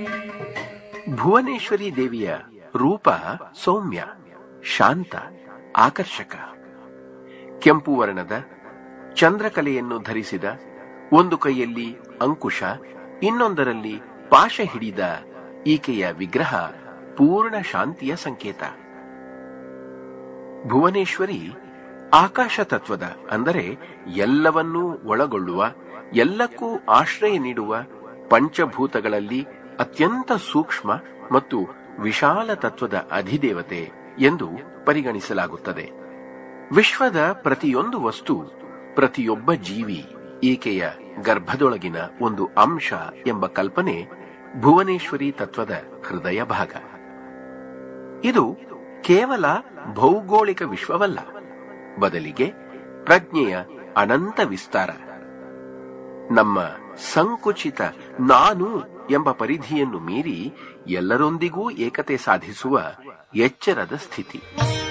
ಭುವನೇಶ್ವರಿ ದೇವಿಯ ರೂಪ ಸೌಮ್ಯ ಶಾಂತ ಆಕರ್ಷಕ ಕೆಂಪು ವರ್ಣದ ಚಂದ್ರಕಲೆಯನ್ನು ಧರಿಸಿದ ಒಂದು ಕೈಯಲ್ಲಿ ಅಂಕುಶ ಇನ್ನೊಂದರಲ್ಲಿ ಪಾಶ ಹಿಡಿದ ಈಕೆಯ ವಿಗ್ರಹ ಪೂರ್ಣ ಶಾಂತಿಯ ಸಂಕೇತ ಭುವನೇಶ್ವರಿ ಆಕಾಶ ತತ್ವದ ಅಂದರೆ ಎಲ್ಲವನ್ನೂ ಒಳಗೊಳ್ಳುವ ಎಲ್ಲಕ್ಕೂ ಆಶ್ರಯ ನೀಡುವ ಪಂಚಭೂತಗಳಲ್ಲಿ ಅತ್ಯಂತ ಸೂಕ್ಷ್ಮ ಮತ್ತು ವಿಶಾಲ ತತ್ವದ ಅಧಿದೇವತೆ ಎಂದು ಪರಿಗಣಿಸಲಾಗುತ್ತದೆ ವಿಶ್ವದ ಪ್ರತಿಯೊಂದು ವಸ್ತು ಪ್ರತಿಯೊಬ್ಬ ಜೀವಿ ಈಕೆಯ ಗರ್ಭದೊಳಗಿನ ಒಂದು ಅಂಶ ಎಂಬ ಕಲ್ಪನೆ ಭುವನೇಶ್ವರಿ ತತ್ವದ ಹೃದಯ ಭಾಗ ಇದು ಕೇವಲ ಭೌಗೋಳಿಕ ವಿಶ್ವವಲ್ಲ ಬದಲಿಗೆ ಪ್ರಜ್ಞೆಯ ಅನಂತ ವಿಸ್ತಾರ ನಮ್ಮ ಸಂಕುಚಿತ ನಾನು ಎಂಬ ಪರಿಧಿಯನ್ನು ಮೀರಿ ಎಲ್ಲರೊಂದಿಗೂ ಏಕತೆ ಸಾಧಿಸುವ ಎಚ್ಚರದ ಸ್ಥಿತಿ